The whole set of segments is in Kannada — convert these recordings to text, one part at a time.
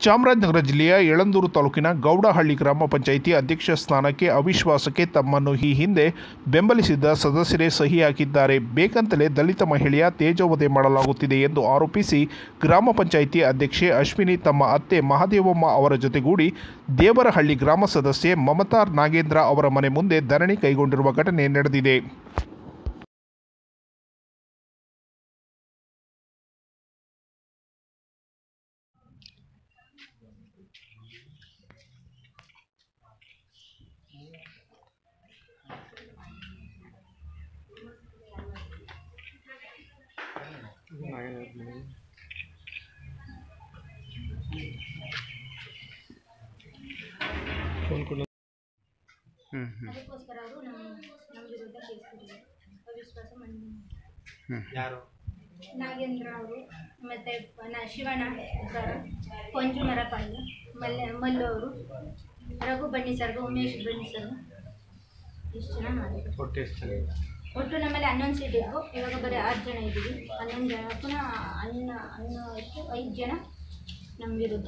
ಚಾಮರಾಜನಗರ ಜಿಲ್ಲೆಯ ಯಳಂದೂರು ತಾಲೂಕಿನ ಗೌಡಹಳ್ಳಿ ಗ್ರಾಮ ಪಂಚಾಯಿತಿ ಅಧ್ಯಕ್ಷ ಸ್ಥಾನಕ್ಕೆ ಅವಿಶ್ವಾಸಕ್ಕೆ ತಮ್ಮನ್ನು ಈ ಹಿಂದೆ ಬೆಂಬಲಿಸಿದ್ದ ಸದಸ್ಯರೇ ಸಹಿ ಹಾಕಿದ್ದಾರೆ ಬೇಕಂತಲೇ ದಲಿತ ಮಹಿಳೆಯ ತೇಜೋವಧೆ ಮಾಡಲಾಗುತ್ತಿದೆ ಎಂದು ಆರೋಪಿಸಿ ಗ್ರಾಮ ಪಂಚಾಯಿತಿ ಅಧ್ಯಕ್ಷೆ ಅಶ್ವಿನಿ ತಮ್ಮ ಅತ್ತೆ ಮಹಾದೇವಮ್ಮ ಅವರ ಜೊತೆಗೂಡಿ ದೇವರಹಳ್ಳಿ ಗ್ರಾಮ ಸದಸ್ಯೆ ಮಮತಾ ನಾಗೇಂದ್ರ ಅವರ ಮನೆ ಮುಂದೆ ಧರಣಿ ಕೈಗೊಂಡಿರುವ ಘಟನೆ ನಡೆದಿದೆ ಅದಕ್ಕೋಸ್ಕರ ಅವರು ನಮ್ಮ ನಮ್ಮ ವಿರುದ್ಧ ಕೇಸ್ ಕೊಟ್ಟಿದ್ದಾರೆ ಅವಿಶ್ವಾಸ ಮನ್ನಾ ಯಾರು ನಾಗೇಂದ್ರ ಅವರು ಮತ್ತು ನ ಶಿವಣ್ಣ ಸರ್ ಪಂಜು ಮರಪಾಯಿ ಮಲ್ಲೆ ಮಲ್ಲು ಅವರು ರಘು ಬನ್ನಿ ಸರ್ಗ ಉಮೇಶ್ ಬನ್ನಿ ಸರ್ ಇಷ್ಟು ಜನ ಮಾಡಿದ್ರು ಒಟ್ಟು ಎಷ್ಟು ಜನ ಇದೆ? ಒಟ್ಟು ನಮ್ಮಲ್ಲಿ ಹನ್ನೊಂದು ಸೀಟ್ ಇದ್ವು ಇವಾಗ ಬರೀ ಆರು ಜನ ಇದ್ದೀವಿ ಹನ್ನೊಂದು ಜನ ಪುನಃ ಹನ್ನ ಹನ್ನ ಎಷ್ಟು ಐದು ಜನ ನಮ್ಮ ವಿರುದ್ಧ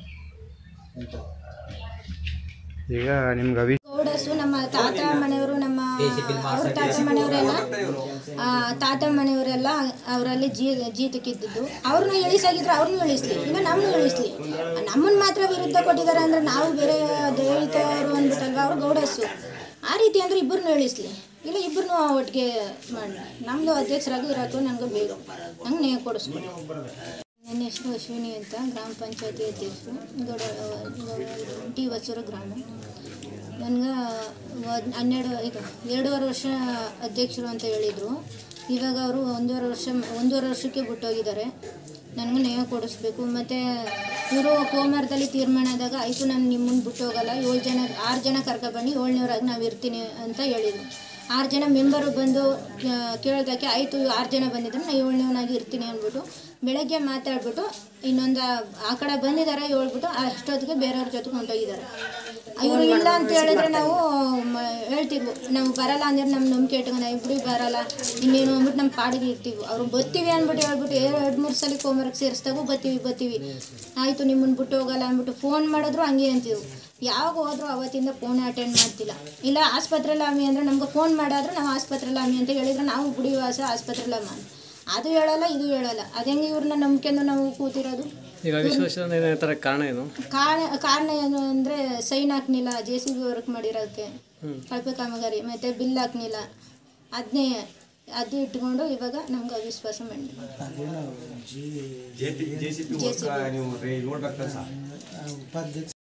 ಈಗ ನಿಮ್ಗೆ ಅವಿ ಗೌಡಸು ನಮ್ಮ ತಾತ ಮನೆಯವರು ನಮ್ಮ ಅವ್ರ ತಾತ ಮನೆಯವರೆಲ್ಲ ಆ, ತಾತ ಮನೆಯವರೆಲ್ಲ ಅವರಲ್ಲಿ ಜೀ ಜೀತಕ್ಕಿದ್ದು ಅವ್ರನ್ನ ಇಳಿಸಾಗಿದ್ರೆ ಅವ್ರನ್ನೂ ಇಳಿಸ್ಲಿ ಇಲ್ಲ ನಮ್ಮನ್ನು ಇಳಿಸ್ಲಿ ನಮ್ಮನ್ನು ಮಾತ್ರ ವಿರುದ್ಧ ಕೊಟ್ಟಿದ್ದಾರೆ ಅಂದರೆ ನಾವು ಬೇರೆ ದಲಿತರು ಅಂದ್ಬಿಟ್ಟಲ್ವ ಅವರು ಗೌಡಸು ಆ ರೀತಿ ಅಂದರೆ ಇಬ್ಬರನ್ನೂ ಇಳಿಸ್ಲಿ ಇಲ್ಲ ಇಬ್ಬರನ್ನೂ ಒಟ್ಟಿಗೆ ಮಾಡಿ ನಮ್ಮದು ಅಧ್ಯಕ್ಷರಾಗಿ ಇರೋದು ನನಗೆ ಬೇಕು ನಂಗೆ ನ್ಯಾಯ ಕೊಡಿಸ್ಕೊಡಿ ನನ್ನ ಹೆಸರು ಅಶ್ವಿನಿ ಅಂತ ಗ್ರಾಮ ಪಂಚಾಯತಿ ಅಧ್ಯಕ್ಷರು ಗೌಡ ಗೌಡ- ಟಿ ಹೊಸೂರು ಗ್ರಾಮ ನನಗೆ ಹನ್ನೆರಡು ಈಗ ಎರಡೂವರೆ ವರ್ಷ ಅಧ್ಯಕ್ಷರು ಅಂತ ಹೇಳಿದರು ಇವಾಗ ಅವರು ಒಂದೂವರೆ ವರ್ಷ ಒಂದೂವರೆ ವರ್ಷಕ್ಕೆ ಬಿಟ್ಟೋಗಿದ್ದಾರೆ ನನಗೂ ನ್ಯಾಯ ಕೊಡಿಸ್ಬೇಕು ಮತ್ತು ಇವರು ಕೋಮಾರದಲ್ಲಿ ತೀರ್ಮಾನ ಆದಾಗ ಆಯಿತು ನಾನು ನಿಮ್ಮನ್ನು ಬಿಟ್ಟು ಹೋಗಲ್ಲ ಏಳು ಜನ ಆರು ಜನ ಕರ್ಕೊಬನ್ನಿ ಏಳ್ನೂರಾಗಿ ನಾವು ಇರ್ತೀನಿ ಅಂತ ಹೇಳಿದರು ಆರು ಜನ ಮೆಂಬರು ಬಂದು ಆ, ಕೇಳ್ದಕ್ಕೆ ಆಯಿತು ಆರು ಜನ ಬಂದಿದ್ರು ನಾನು ಏಳ್ನೂನಾಗಿ ಇರ್ತೀನಿ ಅಂದ್ಬಿಟ್ಟು ಬೆಳಗ್ಗೆ ಮಾತಾಡ್ಬಿಟ್ಟು ಇನ್ನೊಂದು ಆ ಕಡೆ ಬಂದಿದ್ದಾರೆ ಹೇಳ್ಬಿಟ್ಟು ಅಷ್ಟೊತ್ತಿಗೆ ಬೇರೆಯವ್ರ ಜೊತೆಗೆ ಹೊಂಟೋಗಿದ್ದಾರೆ ಇವರು ಇಲ್ಲ ಅಂತ ಹೇಳಿದ್ರೆ ನಾವು ಮ- ಹೇಳ್ತಿದ್ವು ನಾವು ಬರಲ್ಲ ಅಂದ್ರೆ ನಮ್ಮ ನಂಬಿಕೆ ಇಟ್ಕೊಂಡು ಇಬ್ಬರು ಬರಲ್ಲ ಇನ್ನೇನು ಅಂದ್ಬಿಟ್ಟು ನಮ್ಮ ಪಾಡಿಗೆ ಇರ್ತೀವಿ ಅವ್ರು ಬತ್ತೀವಿ ಅಂದ್ಬಿಟ್ಟು ಹೇಳ್ಬಿಟ್ಟು ಎರಡು ಮೂರು ಸಲ ಕೋಮರಕ್ಕೆ ಸೇರಿಸ್ದಾಗೂ ಬತ್ತೀವಿ ಬತ್ತೀವಿ ಆಯಿತು ನಿಮ್ಮನ್ನು ಬಿಟ್ಟು ಹೋಗಲ್ಲ ಅಂದ್ಬಿಟ್ಟು ಫೋನ್ ಮಾಡಿದ್ರು ಹಂಗೆ ಅಂತಿದ್ವು ಯಾವಾಗ ಹೋದ್ರು ಅವತ್ತಿಂದ ಫೋನ್ ಅಟೆಂಡ್ ಮಾಡ್ತಿಲ್ಲ ಇಲ್ಲ ಆಸ್ಪತ್ರೆಲ್ಲ ಅಮ್ಮಿ ಅಂದರೆ ನಮ್ಗೆ ಫೋನ್ ಮಾಡಾದ್ರೆ ನಾವು ಆಸ್ಪತ್ರೆಲ್ಲ ಅಮ್ಮಿ ಅಂತ ಹೇಳಿದ್ರೆ ನಾವು ಗುಡಿವಾಸ ಆಸ್ಪತ್ರೆಲ್ಲ ಅಮ್ಮ ಅದು ಹೇಳಲ್ಲ ಇದು ಹೇಳಲ್ಲ ಅದಂಗೆ ಇವ್ರನ್ನ ನಂಬಿಕೆಂದು ನಾವು ಕೂತಿರೋದು ಈಗ ಅವಿಶ್ವಾಸ ಏನಂತ ಕಾರಣ ಏನು ಕಾರಣ ಕಾರಣ ಏನು ಅಂದರೆ ಸೈನ್ ಹಾಕ್ನಿಲ್ಲ ಜೆ ಸಿ ಬಿ ವರ್ಕ್ ಮಾಡಿರೋಕ್ಕೆ ಕಳಪೆ ಕಾಮಗಾರಿ ಮತ್ತು ಬಿಲ್ ಹಾಕ್ನಿಲ್ಲ ಅದನ್ನೇ ಅದು ಇಟ್ಕೊಂಡು ಇವಾಗ ನಮ್ಗೆ ಅವಿಶ್ವಾಸ ಮಾಡಿ ಜೆ ಸಿ ಬಿ ನೀವು ನೋಡ್ಬೇಕು ಸರ್